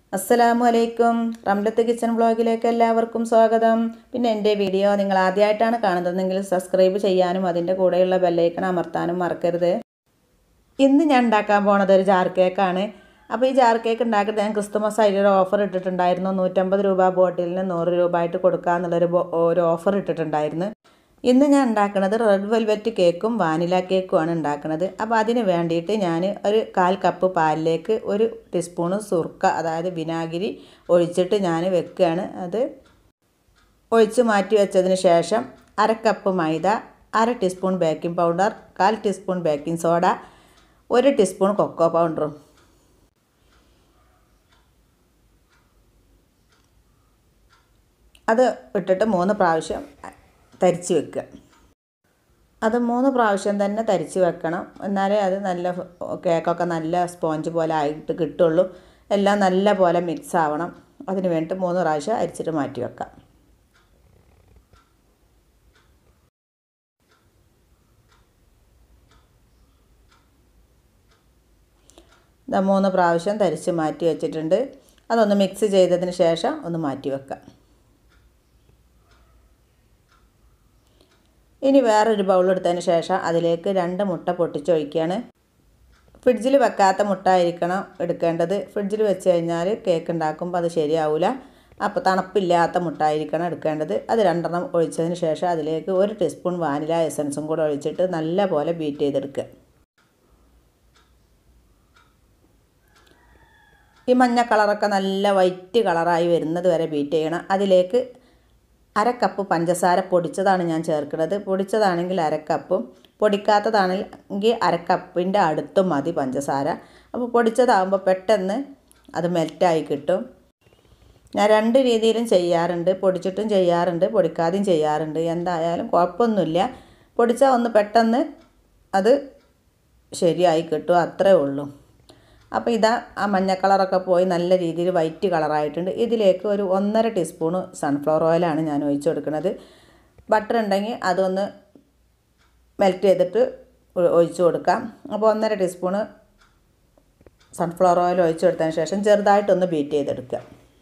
അസ്സലാമു അലൈക്കും റംലത്ത് കിച്ചൺ ബ്ലോഗിലേക്ക് എല്ലാവർക്കും സ്വാഗതം പിന്നെ എൻ്റെ വീഡിയോ നിങ്ങൾ ആദ്യമായിട്ടാണ് കാണുന്നതെങ്കിൽ സബ്സ്ക്രൈബ് ചെയ്യാനും അതിൻ്റെ കൂടെയുള്ള ബെല്ലൈക്കൺ അമർത്താനും മറക്കരുത് ഇന്ന് ഞാൻ ഉണ്ടാക്കാൻ പോണത് ഒരു ജാർ കേക്കാണ് അപ്പോൾ ഈ ജാർ കേക്ക് ഉണ്ടാക്കിയിട്ട് ഞാൻ ക്രിസ്തുമസ് ആയിട്ട് ഒരു ഓഫർ ഇട്ടിട്ടുണ്ടായിരുന്നു നൂറ്റമ്പത് രൂപ ബോട്ടിലിന് നൂറ് രൂപ ആയിട്ട് കൊടുക്കുക എന്നുള്ളൊരു ബോ- ഒരു ഓഫർ ഇട്ടിട്ടുണ്ടായിരുന്നു ഇന്ന് ഞാൻ ഉണ്ടാക്കുന്നത് റെഡ് വെൽവെറ്റ് കേക്കും വാനില കേക്കുമാണ് ഉണ്ടാക്കുന്നത് അപ്പോൾ അതിന് വേണ്ടിയിട്ട് ഞാൻ ഒരു കാൽ കപ്പ് പാലിലേക്ക് ഒരു ടീസ്പൂണ് സുർക്ക അതായത് വിനാഗിരി ഒഴിച്ചിട്ട് ഞാൻ വെക്കുകയാണ് അത് ഒഴിച്ച് മാറ്റി വെച്ചതിന് ശേഷം അര കപ്പ് മൈദ അര ടീസ്പൂൺ ബേക്കിംഗ് പൗഡർ കാൽ ടീസ്പൂൺ ബേക്കിംഗ് സോഡ ഒരു ടീസ്പൂൺ കൊക്കോ പൗഡറും അത് ഇട്ടിട്ട് മൂന്ന് പ്രാവശ്യം തരിച്ച് വെക്കുക അത് മൂന്ന് പ്രാവശ്യം തന്നെ തരിച്ച് വെക്കണം എന്നാലേ അത് നല്ല കേക്കൊക്കെ നല്ല സ്പോഞ്ച് പോലെ ആയിട്ട് കിട്ടുള്ളൂ എല്ലാം നല്ല പോലെ മിക്സ് ആവണം അതിന് വേണ്ടിയിട്ട് മൂന്ന് പ്രാവശ്യം അരിച്ചിട്ട് മാറ്റി വെക്കാം ഇതാ മൂന്ന് പ്രാവശ്യം തരിച്ച് മാറ്റി വെച്ചിട്ടുണ്ട് അതൊന്ന് മിക്സ് ചെയ്തതിന് ശേഷം ഒന്ന് മാറ്റി വെക്കാം ഇനി വേറൊരു ബൗൾ എടുത്തതിന് ശേഷം അതിലേക്ക് രണ്ട് മുട്ട പൊട്ടിച്ചൊഴിക്കുകയാണ് ഫ്രിഡ്ജിൽ വെക്കാത്ത മുട്ട ആയിരിക്കണം എടുക്കേണ്ടത് ഫ്രിഡ്ജിൽ വെച്ച് കഴിഞ്ഞാൽ കേക്ക് ഉണ്ടാക്കുമ്പോൾ അത് ശരിയാവില്ല അപ്പോൾ തണുപ്പില്ലാത്ത മുട്ട ആയിരിക്കണം എടുക്കേണ്ടത് അത് രണ്ടെണ്ണം ഒഴിച്ചതിന് ശേഷം അതിലേക്ക് ഒരു ടീസ്പൂൺ വാനില എസൻസും കൂടെ ഒഴിച്ചിട്ട് നല്ല പോലെ ബീറ്റ് ചെയ്തെടുക്കുക ഈ മഞ്ഞ കളറൊക്കെ നല്ല വൈറ്റ് കളറായി വരുന്നത് വരെ ബീറ്റ് ചെയ്യണം അതിലേക്ക് അര കപ്പ് പഞ്ചസാര പൊടിച്ചതാണ് ഞാൻ ചേർക്കുന്നത് പൊടിച്ചതാണെങ്കിൽ അര കപ്പും പൊടിക്കാത്തതാണെങ്കിൽ അര കപ്പിൻ്റെ അടുത്തും മതി പഞ്ചസാര അപ്പോൾ പൊടിച്ചതാകുമ്പോൾ പെട്ടെന്ന് അത് മെൽറ്റായി കിട്ടും ഞാൻ രണ്ട് രീതിയിലും ചെയ്യാറുണ്ട് പൊടിച്ചിട്ടും ചെയ്യാറുണ്ട് പൊടിക്കാതെയും ചെയ്യാറുണ്ട് എന്തായാലും കുഴപ്പമൊന്നുമില്ല പൊടിച്ചാൽ ഒന്ന് പെട്ടെന്ന് അത് ശരിയായി കിട്ടും അത്രേ ഉള്ളൂ അപ്പോൾ ഇതാ ആ മഞ്ഞ കളറൊക്കെ പോയി നല്ല രീതിയിൽ വൈറ്റ് കളറായിട്ടുണ്ട് ഇതിലേക്ക് ഒരു ഒന്നര ടീസ്പൂണ് സൺഫ്ലവർ ഓയിലാണ് ഞാൻ ഒഴിച്ചു കൊടുക്കുന്നത് ബട്ടർ ഉണ്ടെങ്കിൽ അതൊന്ന് മെൽറ്റ് ചെയ്തിട്ട് ഒ- ഒഴിച്ചു കൊടുക്കാം അപ്പോൾ ഒന്നര ടീസ്പൂണ് സൺഫ്ലവർ ഓയിൽ ഒഴിച്ചു കൊടുത്തതിന് ശേഷം ചെറുതായിട്ടൊന്ന് ബീറ്റ് ചെയ്തെടുക്കുക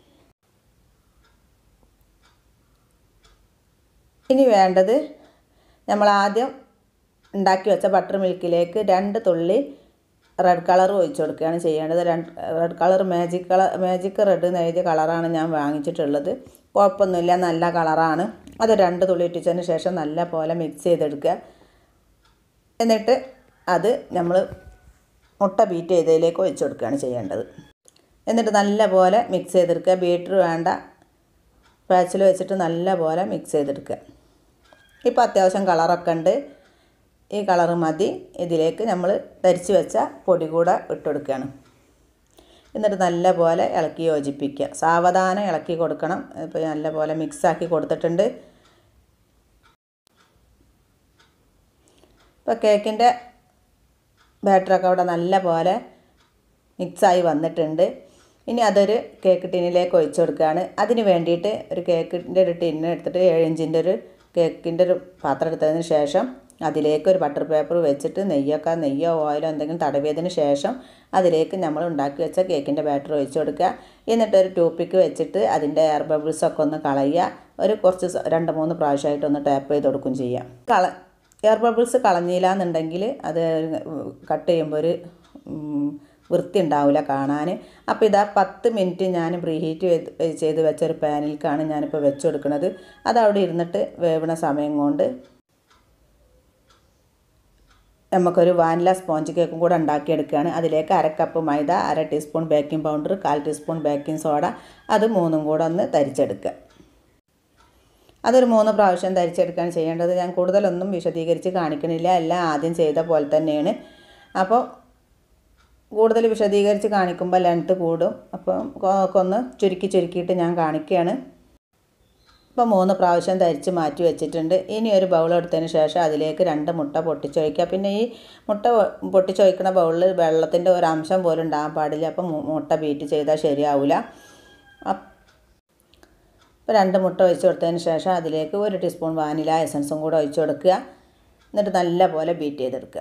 ഇനി വേണ്ടത് നമ്മൾ ആദ്യം ഉണ്ടാക്കി വെച്ച ബട്ടർ മിൽക്കിലേക്ക് രണ്ട് തുള്ളി റെഡ് കളർ ഒഴിച്ചു കൊടുക്കുകയാണ് ചെയ്യേണ്ടത് രണ്ട് red colour magic colour magic red എന്ന് എഴുതിയ കളറാണ് ഞാൻ വാങ്ങിച്ചിട്ടുള്ളത് കുഴപ്പമൊന്നുമില്ല നല്ല കളറാണ് അത് രണ്ട് തുള്ളി ഇട്ടിച്ചതിന് ശേഷം നല്ല പോലെ മിക്സ് ചെയ്തെടുക്കുക എന്നിട്ട് അത് നമ്മൾ മുട്ട ബീറ്റ് ചെയ്തതിലേക്ക് ഒഴിച്ചു കൊടുക്കുകയാണ് ചെയ്യേണ്ടത് എന്നിട്ട് നല്ല പോലെ മിക്സ് ചെയ്തെടുക്കുക ബീറ്റർ വേണ്ട പാച്ചിൽ വെച്ചിട്ട് നല്ല പോലെ മിക്സ് ചെയ്തെടുക്കുക ഇപ്പോൾ അത്യാവശ്യം കളറൊക്കെ ഉണ്ട് ഈ കളറ് മതി ഇതിലേക്ക് നമ്മൾ ധരിച്ച് വെച്ച പൊടി കൂടെ ഇട്ടുകൊടുക്കുകയാണ് എന്നിട്ട് നല്ല പോലെ ഇളക്കി യോജിപ്പിക്കുക സാവധാനം ഇളക്കി കൊടുക്കണം ഇപ്പോൾ നല്ല പോലെ മിക്സാക്കി കൊടുത്തിട്ടുണ്ട് ഇപ്പോൾ കേക്കിൻ്റെ ബാറ്ററൊക്കെ അവിടെ നല്ല പോലെ മിക്സായി വന്നിട്ടുണ്ട് ഇനി അതൊരു കേക്ക് ടിന്നിലേക്ക് ഒഴിച്ചു കൊടുക്കുകയാണ് അതിന് വേണ്ടിയിട്ട് ഒരു കേക്കിൻ്റെ ഒരു ടിന്ന് എടുത്തിട്ട് ഏഴ് ഇഞ്ചിൻ്റെ ഒരു കേക്കിൻ്റെ ഒരു പാത്രം എടുത്തതിന് ശേഷം അതിലേക്ക് ഒരു ബട്ടർ പേപ്പർ വെച്ചിട്ട് നെയ്യൊക്കെ നെയ്യോ ഓയിലോ എന്തെങ്കിലും തടവിയതിന് ശേഷം അതിലേക്ക് നമ്മൾ ഉണ്ടാക്കി വെച്ച കേക്കിൻ്റെ ബാറ്റർ ഒഴിച്ചു കൊടുക്കുക എന്നിട്ട് ഒരു ടൂപ്പിക്ക് വെച്ചിട്ട് അതിൻ്റെ എയർ ബബിൾസൊക്കെ ഒന്ന് കളയുക ഒരു കുറച്ച് സ- രണ്ട് മൂന്ന് പ്രാവശ്യമായിട്ട് ഒന്ന് ടാപ്പ് ചെയ്ത് കൊടുക്കുകയും ചെയ്യാം കള എയർ ബബിൾസ് കളഞ്ഞില്ല എന്നുണ്ടെങ്കിൽ അത് കട്ട് ചെയ്യുമ്പോൾ ഒരു ഉം, വൃത്തി ഉണ്ടാവില്ല കാണാൻ അപ്പോൾ ഇതാ പത്ത് മിനിറ്റ് ഞാൻ പ്രീഹീറ്റ് ചെയ്ത് ചെയ്ത് വെച്ച ഒരു പാനിലേക്കാണ് ഞാനിപ്പോൾ വെച്ച് കൊടുക്കുന്നത് അത് അവിടെ ഇരുന്നിട്ട് വേവണ സമയം കൊണ്ട് നമുക്കൊരു വാനില സ്പോഞ്ച് കേക്കും കൂടെ ഉണ്ടാക്കിയെടുക്കുകയാണ് അതിലേക്ക് അര കപ്പ് മൈദ അര ടീസ്പൂൺ ബേക്കിംഗ് പൗഡർ കാൽ ടീസ്പൂൺ ബേക്കിംഗ് സോഡ അത് മൂന്നും കൂടെ ഒന്ന് തരിച്ചെടുക്കുക അതൊരു മൂന്ന് പ്രാവശ്യം ധരിച്ചെടുക്കുകയാണ് ചെയ്യേണ്ടത് ഞാൻ കൂടുതലൊന്നും വിശദീകരിച്ച് കാണിക്കണില്ല എല്ലാം ആദ്യം ചെയ്ത പോലെ തന്നെയാണ് അപ്പോൾ കൂടുതൽ വിശദീകരിച്ച് കാണിക്കുമ്പോൾ ലെങ്ത്ത് കൂടും അപ്പം കൊ- ഒന്ന് ചുരുക്കി ചുരുക്കിയിട്ട് ഞാൻ കാണിക്കുകയാണ് ഇപ്പോൾ മൂന്ന് പ്രാവശ്യം ധരിച്ച് മാറ്റി വെച്ചിട്ടുണ്ട് ഇനി ഒരു ബൗൾ എടുത്തതിന് ശേഷം അതിലേക്ക് രണ്ട് മുട്ട പൊട്ടിച്ചൊഴിക്കുക പിന്നെ ഈ മുട്ട പൊട്ടിച്ചൊഴിക്കുന്ന ബൗളിൽ വെള്ളത്തിൻ്റെ ഒരു അംശം പോലും ഉണ്ടാകാൻ പാടില്ല അപ്പം മു- മുട്ട ബീറ്റ് ചെയ്താൽ ശരിയാവില്ല അപ്പ് ഇപ്പോൾ രണ്ട് മുട്ട ഒഴിച്ച് കൊടുത്തതിന് ശേഷം അതിലേക്ക് ഒരു ടീസ്പൂൺ വാനില എസൻസും കൂടെ ഒഴിച്ച് കൊടുക്കുക എന്നിട്ട് നല്ല പോലെ ബീറ്റ് ചെയ്തെടുക്കുക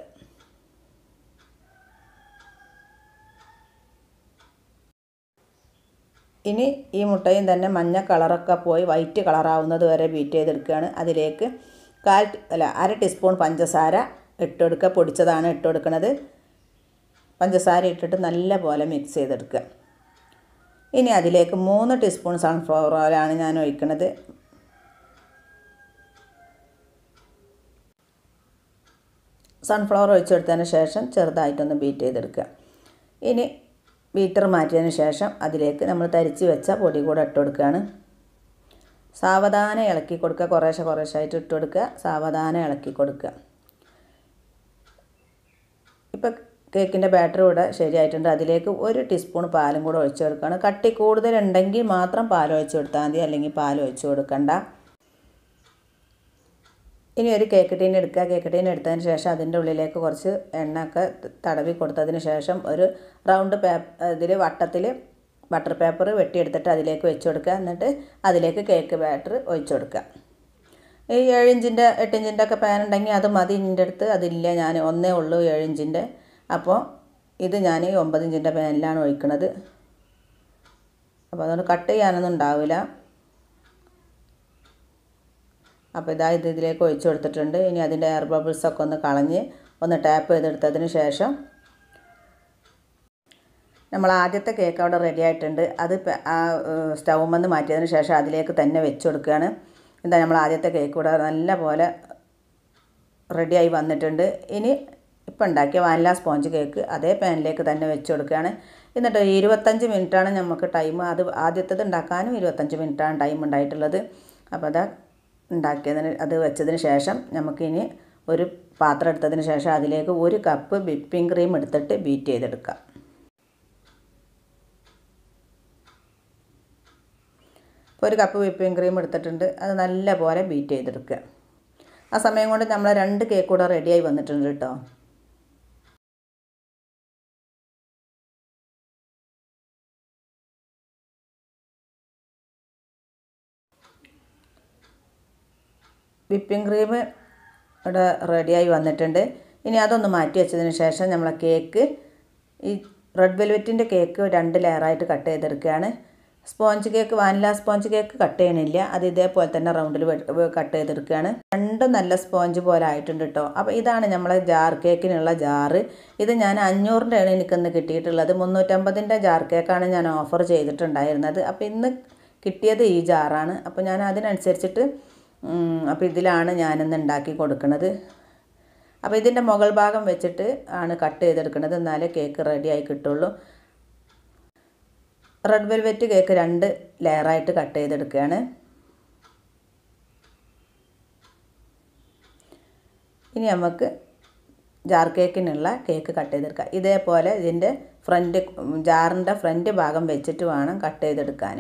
ഇനി ഈ മുട്ടയും തന്നെ മഞ്ഞ കളറൊക്കെ പോയി വൈറ്റ് കളറാവുന്നത് വരെ ബീറ്റ് ചെയ്തെടുക്കുകയാണ് അതിലേക്ക് കാൽ ടി- അല്ല അര ടീസ്പൂൺ പഞ്ചസാര ഇട്ട് കൊടുക്കുക പൊടിച്ചതാണ് ഇട്ട് കൊടുക്കുന്നത് പഞ്ചസാര ഇട്ടിട്ട് നല്ല പോലെ മിക്സ് ചെയ്തെടുക്കുക ഇനി അതിലേക്ക് മൂന്ന് ടീസ്പൂൺ സൺഫ്ലവർ ഓയിലാണ് ഞാൻ ഒഴിക്കുന്നത് സൺഫ്ലവർ ഒഴിച്ചെടുത്തതിന് ശേഷം ചെറുതായിട്ടൊന്ന് ബീറ്റ് ചെയ്തെടുക്കുക ഇനി ബീറ്റർ മാറ്റിയതിന് ശേഷം അതിലേക്ക് നമ്മൾ തരിച്ച് വെച്ച പൊടി കൂടെ ഇട്ട് കൊടുക്കുകയാണ് സാവധാനം ഇളക്കി കൊടുക്കുക കുറേശ്ശെ കുറേശ്ശായിട്ട് ഇട്ട് കൊടുക്കുക സാവധാനം ഇളക്കി കൊടുക്കുക ഇപ്പം കേക്കിൻ്റെ ബാറ്റർ ഇവിടെ ശരിയായിട്ടുണ്ട് അതിലേക്ക് ഒരു ടീസ്പൂൺ പാലും കൂടെ ഒഴിച്ച് കൊടുക്കുകയാണ് കട്ടി കൂടുതലുണ്ടെങ്കിൽ മാത്രം പാൽ ഒഴിച്ച് കൊടുത്താൽ മതി അല്ലെങ്കിൽ പാൽ ഒഴിച്ച് കൊടുക്കണ്ട ഇനി ഒരു കേക്ക് ടീൻ എടുക്കുക കേക്ക് ടീൻ എടുത്തതിന് ശേഷം അതിൻ്റെ ഉള്ളിലേക്ക് കുറച്ച് എണ്ണ ഒക്കെ തടവി കൊടുത്തതിന് ശേഷം ഒരു റൗണ്ട് പേപ്പർ ഇതിൽ വട്ടത്തിൽ ബട്ടർ പേപ്പർ വെട്ടിയെടുത്തിട്ട് അതിലേക്ക് വെച്ച് കൊടുക്കുക എന്നിട്ട് അതിലേക്ക് കേക്ക് ബാറ്റർ ഒഴിച്ച് കൊടുക്കുക ഈ ഏഴ് ഇഞ്ചിൻ്റെ എട്ട് ഇഞ്ചിൻ്റെ ഒക്കെ പാൻ ഉണ്ടെങ്കിൽ അത് മതി ഇതിൻ്റെ അടുത്ത് അതില്ല ഞാൻ ഒന്നേ ഉള്ളൂ ഏഴ് ഇഞ്ചിൻ്റെ അപ്പോൾ ഇത് ഞാൻ ഈ ഒമ്പത് ഇഞ്ചിൻ്റെ പാനിലാണ് ഒഴിക്കുന്നത് അപ്പോൾ അതുകൊണ്ട് കട്ട് ചെയ്യാനൊന്നും ഉണ്ടാവില്ല അപ്പോൾ ഇതാ ഇത് ഇതിലേക്ക് ഒഴിച്ചു കൊടുത്തിട്ടുണ്ട് ഇനി അതിൻ്റെ എയർ ബബിൾസ് ഒക്കെ ഒന്ന് കളഞ്ഞ് ഒന്ന് ടാപ്പ് ചെയ്തെടുത്തതിന് ശേഷം നമ്മൾ ആദ്യത്തെ കേക്ക് അവിടെ റെഡി ആയിട്ടുണ്ട് അത് പ- ആ സ്റ്റൗമ്മ നിന്ന് മാറ്റിയതിന് ശേഷം അതിലേക്ക് തന്നെ വെച്ച് കൊടുക്കുകയാണ് എന്താ നമ്മൾ ആദ്യത്തെ കേക്ക് ഇവിടെ നല്ല പോലെ റെഡിയായി വന്നിട്ടുണ്ട് ഇനി ഇപ്പം ഉണ്ടാക്കിയ വാനില സ്പോഞ്ച് കേക്ക് അതേ പാനിലേക്ക് തന്നെ വെച്ച് കൊടുക്കുകയാണ് എന്നിട്ട് ഇരുപത്തഞ്ച് മിനിറ്റാണ് നമുക്ക് ടൈം അത് ആദ്യത്തേത് ഉണ്ടാക്കാനും ഇരുപത്തഞ്ച് മിനിറ്റാണ് ടൈം ഉണ്ടായിട്ടുള്ളത് അപ്പോൾ അത് ഉണ്ടാക്കിയതിന് അത് വെച്ചതിന് ശേഷം നമുക്കിനി ഒരു പാത്രം എടുത്തതിന് ശേഷം അതിലേക്ക് ഒരു കപ്പ് വിപ്പിംഗ് ക്രീം എടുത്തിട്ട് ബീറ്റ് ചെയ്തെടുക്കാം ഇപ്പോൾ ഒരു കപ്പ് വിപ്പിംഗ് ക്രീം എടുത്തിട്ടുണ്ട് അത് നല്ല പോലെ ബീറ്റ് ചെയ്തെടുക്കുക ആ സമയം കൊണ്ട് നമ്മൾ രണ്ട് കേക്ക് കൂടെ റെഡിയായി വന്നിട്ടുണ്ട് കേട്ടോ വിപ്പിംഗ് ക്രീം ഇവിടെ റെഡിയായി വന്നിട്ടുണ്ട് ഇനി അതൊന്ന് മാറ്റി വെച്ചതിന് ശേഷം നമ്മളെ കേക്ക് ഈ റെഡ് വെൽവെറ്റിൻ്റെ കേക്ക് രണ്ട് ലെയറായിട്ട് കട്ട് ചെയ്തെടുക്കുകയാണ് sponge cake vanilla sponge cake cut ചെയ്യണില്ല അത് ഇതേപോലെ തന്നെ റൗണ്ടിൽ കട്ട് ചെയ്തെടുക്കുകയാണ് രണ്ടും നല്ല സ്പോഞ്ച് പോലെ ആയിട്ടുണ്ട് കേട്ടോ അപ്പോൾ ഇതാണ് നമ്മളെ ജാർ കേക്കിനുള്ള ജാറ് ഇത് ഞാൻ അഞ്ഞൂറിൻ്റെയാണ് എനിക്കിന്ന് കിട്ടിയിട്ടുള്ളത് മുന്നൂറ്റമ്പതിൻ്റെ ജാർ കേക്കാണ് ഞാൻ ഓഫർ ചെയ്തിട്ടുണ്ടായിരുന്നത് അപ്പോൾ ഇന്ന് കിട്ടിയത് ഈ ജാറാണ് അപ്പോൾ ഞാൻ അതിനനുസരിച്ചിട്ട് അപ്പോൾ ഇതിലാണ് ഞാനിന്ന് ഉണ്ടാക്കി കൊടുക്കുന്നത് അപ്പോൾ ഇതിൻ്റെ മുകൾ ഭാഗം വെച്ചിട്ട് ആണ് കട്ട് ചെയ്തെടുക്കുന്നത് എന്നാലേ കേക്ക് റെഡിയായി കിട്ടുള്ളൂ റെഡ് വെൽവെറ്റ് കേക്ക് രണ്ട് ലെയറായിട്ട് കട്ട് ചെയ്തെടുക്കുകയാണ് ഇനി നമുക്ക് ജാർ കേക്കിനുള്ള കേക്ക് കട്ട് ചെയ്തെടുക്കാം ഇതേപോലെ ഇതിൻ്റെ ഫ്രണ്ട് ജാറിൻ്റെ ഫ്രണ്ട് ഭാഗം വെച്ചിട്ട് വേണം കട്ട് ചെയ്തെടുക്കാൻ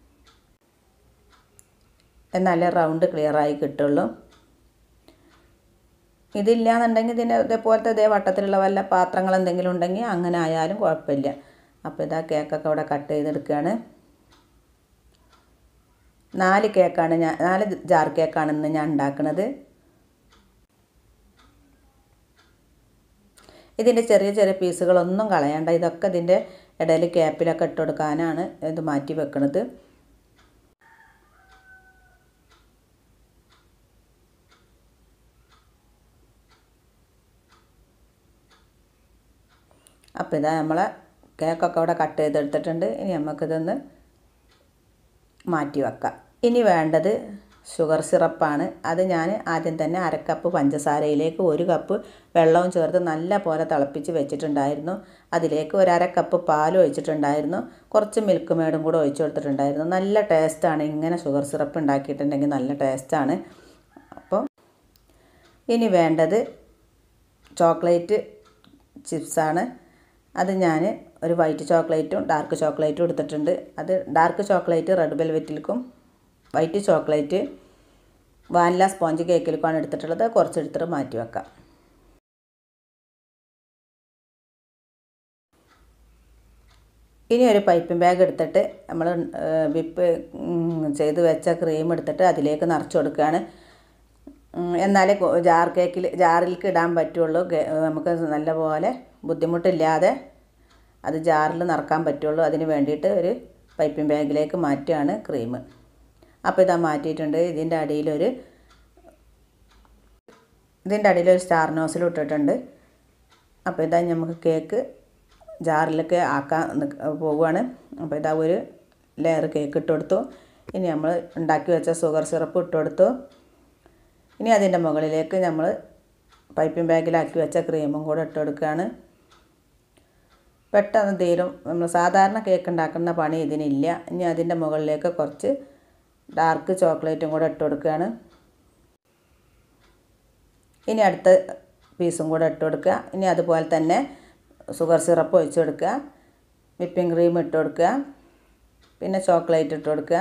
എന്നാലേ റൗണ്ട് ക്ലിയറായി കിട്ടുള്ളൂ ഇതില്ലാന്നുണ്ടെങ്കിൽ ഇതിൻ്റെ ഇതേപോലത്തെ ഇതേ വട്ടത്തിലുള്ള വല്ല പാത്രങ്ങൾ എന്തെങ്കിലും ഉണ്ടെങ്കിൽ അങ്ങനെ ആയാലും കുഴപ്പമില്ല അപ്പോൾ ഇതാ കേക്കൊക്കെ ഇവിടെ കട്ട് ചെയ്തെടുക്കുകയാണ് നാല് കേക്കാണ് ഞാൻ നാല് ജാർ കേക്കാണ് ഇന്ന് ഞാൻ ഉണ്ടാക്കുന്നത് ഇതിൻ്റെ ചെറിയ ചെറിയ പീസുകളൊന്നും കളയണ്ട ഇതൊക്കെ ഇതിൻ്റെ ഇടയിൽ ക്യാപ്പിലൊക്കെ ഇട്ട് കൊടുക്കാനാണ് ഇത് മാറ്റി വെക്കുന്നത് അപ്പോൾ ഇതാ നമ്മളെ കേക്കൊക്കെ അവിടെ കട്ട് ചെയ്തെടുത്തിട്ടുണ്ട് ഇനി നമുക്കിതൊന്ന് മാറ്റി വെക്കാം ഇനി വേണ്ടത് ഷുഗർ സിറപ്പാണ് അത് ഞാൻ ആദ്യം തന്നെ അരക്കപ്പ് പഞ്ചസാരയിലേക്ക് ഒരു കപ്പ് വെള്ളവും ചേർത്ത് നല്ല പോലെ തിളപ്പിച്ച് വെച്ചിട്ടുണ്ടായിരുന്നു അതിലേക്ക് ഒരു അര കപ്പ് പാൽ ഒഴിച്ചിട്ടുണ്ടായിരുന്നു കുറച്ച് മിൽക്ക് മേഡും കൂടെ ഒഴിച്ചു കൊടുത്തിട്ടുണ്ടായിരുന്നു നല്ല ടേസ്റ്റാണ് ഇങ്ങനെ ഷുഗർ സിറപ്പ് ഉണ്ടാക്കിയിട്ടുണ്ടെങ്കിൽ നല്ല ടേസ്റ്റാണ് അപ്പോൾ ഇനി വേണ്ടത് ചോക്ലേറ്റ് ചിപ്സാണ് അത് ഞാൻ ഒരു വൈറ്റ് ചോക്ലേറ്റും ഡാർക്ക് ചോക്ലേറ്റും എടുത്തിട്ടുണ്ട് അത് ഡാർക്ക് ചോക്ലേറ്റ് റെഡ് വെൽവെറ്റിൽക്കും വൈറ്റ് ചോക്ലേറ്റ് വാനില സ്പോഞ്ച് കേക്കിലേക്കാണ് എടുത്തിട്ടുള്ളത് കുറച്ച് എടുത്തിട്ട് മാറ്റി വെക്കാം ഇനി ഒരു പൈപ്പിംഗ് ബാഗ് എടുത്തിട്ട് നമ്മൾ വിപ്പ് ചെയ്ത് വെച്ച ക്രീം എടുത്തിട്ട് അതിലേക്ക് നിറച്ച് കൊടുക്കുകയാണ് എന്നാലേ ജാർ കേക്കിൽ ജാറിലേക്ക് ഇടാൻ പറ്റുള്ളൂ നമുക്ക് നല്ലപോലെ ബുദ്ധിമുട്ടില്ലാതെ അത് ജാറിൽ നിറക്കാൻ പറ്റുള്ളൂ അതിന് വേണ്ടിയിട്ട് ഒരു പൈപ്പിംഗ് ബാഗിലേക്ക് മാറ്റുകയാണ് ക്രീം അപ്പോൾ ഇതാ മാറ്റിയിട്ടുണ്ട് ഇതിൻ്റെ അടിയിലൊരു ഇതിൻ്റെ അടിയിലൊരു സ്റ്റാർ നോസിൽ ഇട്ടിട്ടുണ്ട് അപ്പോൾ ഇതാ നമുക്ക് കേക്ക് ജാറിലൊക്കെ ആക്കാൻ നിക്ക- പോവുകയാണ് അപ്പോൾ ഇതാ ഒരു ലെയർ കേക്ക് ഇട്ട് കൊടുത്തു ഇനി നമ്മൾ ഉണ്ടാക്കി വെച്ച ഷുഗർ സിറപ്പ് ഇട്ട് കൊടുത്തു ഇനി അതിൻ്റെ മുകളിലേക്ക് നമ്മൾ പൈപ്പിംഗ് ബാഗിലാക്കി വെച്ച ക്രീമും കൂടെ ഇട്ട് കൊടുക്കുകയാണ് പെട്ടെന്ന് തീരും നമ്മൾ സാധാരണ കേക്ക് ഉണ്ടാക്കുന്ന പണി ഇതിനില്ല ഇനി അതിൻ്റെ മുകളിലേക്ക് കുറച്ച് ഡാർക്ക് ചോക്ലേറ്റും കൂടെ ഇട്ട് കൊടുക്കുകയാണ് ഇനി അടുത്ത പീസും കൂടെ ഇട്ട് കൊടുക്കുക ഇനി അതുപോലെ തന്നെ ഷുഗർ സിറപ്പ് ഒഴിച്ച് കൊടുക്കുക വിപ്പിംഗ് ക്രീം ഇട്ട് കൊടുക്കുക പിന്നെ ചോക്ലേറ്റ് ഇട്ട് കൊടുക്കുക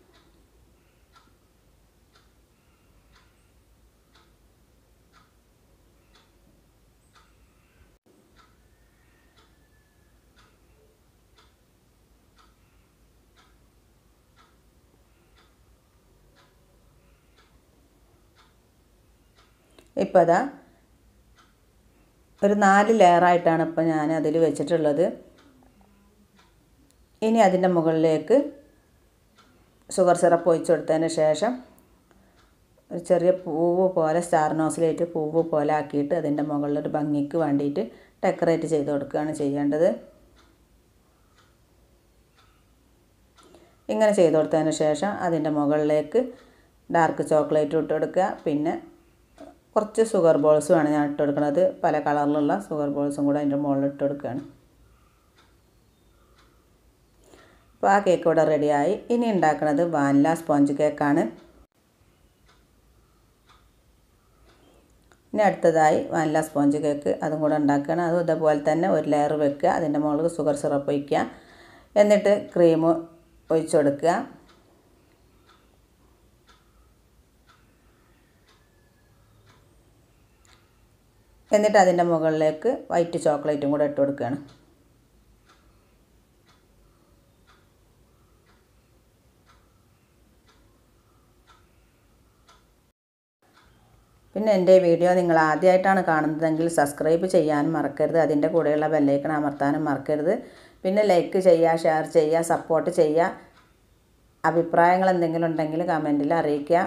ഇപ്പോൾ അതാ ഒരു നാല് ലെയറായിട്ടാണ് ഇപ്പോൾ ഞാൻ അതിൽ വെച്ചിട്ടുള്ളത് ഇനി അതിൻ്റെ മുകളിലേക്ക് ഷുഗർ സിറപ്പ് ഒഴിച്ച് കൊടുത്തതിന് ശേഷം ഒരു ചെറിയ പൂവ് പോലെ സ്റ്റാർ നോസിലേറ്റ് പൂവ് പോലെ ആക്കിയിട്ട് അതിൻ്റെ മുകളിലൊരു ഭംഗിക്ക് വേണ്ടിയിട്ട് ഡെക്കറേറ്റ് ചെയ്ത് കൊടുക്കുകയാണ് ചെയ്യേണ്ടത് ഇങ്ങനെ ചെയ്ത് കൊടുത്തതിന് ശേഷം അതിൻ്റെ മുകളിലേക്ക് ഡാർക്ക് ചോക്ലേറ്റ് ഇട്ട് കൊടുക്കുക പിന്നെ കുറച്ച് ഷുഗർ ബോൾസുമാണ് ഞാൻ ഇട്ട് കൊടുക്കുന്നത് പല കളറിലുള്ള ഷുഗർ ബോൾസും കൂടെ അതിൻ്റെ മുകളിൽ ഇട്ട് കൊടുക്കുകയാണ് അപ്പോൾ ആ കേക്ക് ഇവിടെ റെഡിയായി ഇനി ഉണ്ടാക്കുന്നത് വാനില സ്പോഞ്ച് കേക്കാണ് ഇനി അടുത്തതായി വാനില സ്പോഞ്ച് കേക്ക് അതും കൂടെ ഉണ്ടാക്കുകയാണ് അതും ഇതേപോലെ തന്നെ ഒരു ലെയർ വെക്കുക അതിൻ്റെ മുകളിൽ ഷുഗർ സിറപ്പ് ഒഴിക്കുക എന്നിട്ട് ക്രീം ഒഴിച്ചു കൊടുക്കുക എന്നിട്ട് അതിൻ്റെ മുകളിലേക്ക് വൈറ്റ് ചോക്ലേറ്റും കൂടെ ഇട്ട് കൊടുക്കുകയാണ് പിന്നെ എൻ്റെ വീഡിയോ നിങ്ങൾ ആദ്യമായിട്ടാണ് കാണുന്നതെങ്കിൽ സബ്സ്ക്രൈബ് ചെയ്യാനും മറക്കരുത് അതിൻ്റെ കൂടെയുള്ള ബെല്ലൈക്കൺ അമർത്താനും മറക്കരുത് പിന്നെ ലൈക്ക് ചെയ്യുക ഷെയർ ചെയ്യുക സപ്പോർട്ട് ചെയ്യുക അഭിപ്രായങ്ങൾ എന്തെങ്കിലും ഉണ്ടെങ്കിൽ കമൻറ്റിൽ അറിയിക്കുക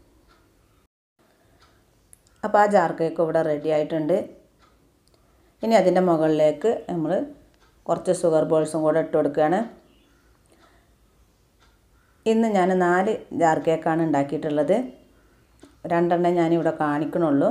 അപ്പോൾ ആ ജാർ കേക്ക് ഇവിടെ റെഡി ആയിട്ടുണ്ട് ഇനി അതിൻ്റെ മുകളിലേക്ക് നമ്മൾ കുറച്ച് ഷുഗർ ബോൾസും കൂടെ ഇട്ട് കൊടുക്കുകയാണ് ഇന്ന് ഞാൻ നാല് ജാർ കേക്കാണ് ഉണ്ടാക്കിയിട്ടുള്ളത് രണ്ടെണ്ണം ഞാനിവിടെ കാണിക്കണുള്ളൂ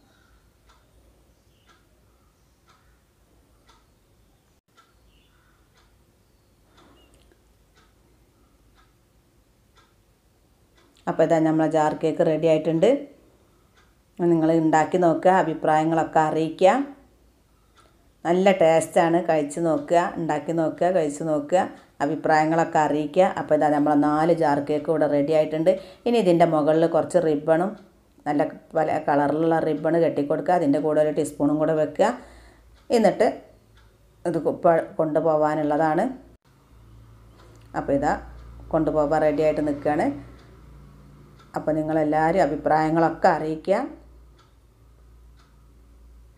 അപ്പോൾ ഇതാ നമ്മളെ ജാർ കേക്ക് റെഡി ആയിട്ടുണ്ട് നിങ്ങൾ ഉണ്ടാക്കി നോക്കുക അഭിപ്രായങ്ങളൊക്കെ അറിയിക്കുക നല്ല ടേസ്റ്റാണ് കഴിച്ച് നോക്കുക ഉണ്ടാക്കി നോക്കുക കഴിച്ച് നോക്കുക അഭിപ്രായങ്ങളൊക്കെ അറിയിക്കുക അപ്പോൾ ഇതാ നമ്മളെ നാല് ജാർ കേക്ക് ഇവിടെ റെഡി ആയിട്ടുണ്ട് ഇനി ഇതിൻ്റെ മുകളിൽ കുറച്ച് റിബണും നല്ല പല കളറിലുള്ള റിബൺ കെട്ടിക്കൊടുക്കുക അതിൻ്റെ കൂടെ ഒരു ടീസ്പൂണും കൂടെ വെക്കുക എന്നിട്ട് ഇത് കൊ- കൊണ്ടുപോകാനുള്ളതാണ് അപ്പോൾ ഇതാ കൊണ്ടുപോകാൻ റെഡി ആയിട്ട് നിൽക്കുകയാണ് അപ്പോൾ നിങ്ങളെല്ലാവരും അഭിപ്രായങ്ങളൊക്കെ അറിയിക്കുക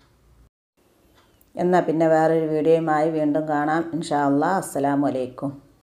എന്നാൽ പിന്നെ വേറൊരു വീഡിയോയുമായി വീണ്ടും കാണാം ഇൻഷാ അല്ലാ അസ്സലാമു അലൈക്കും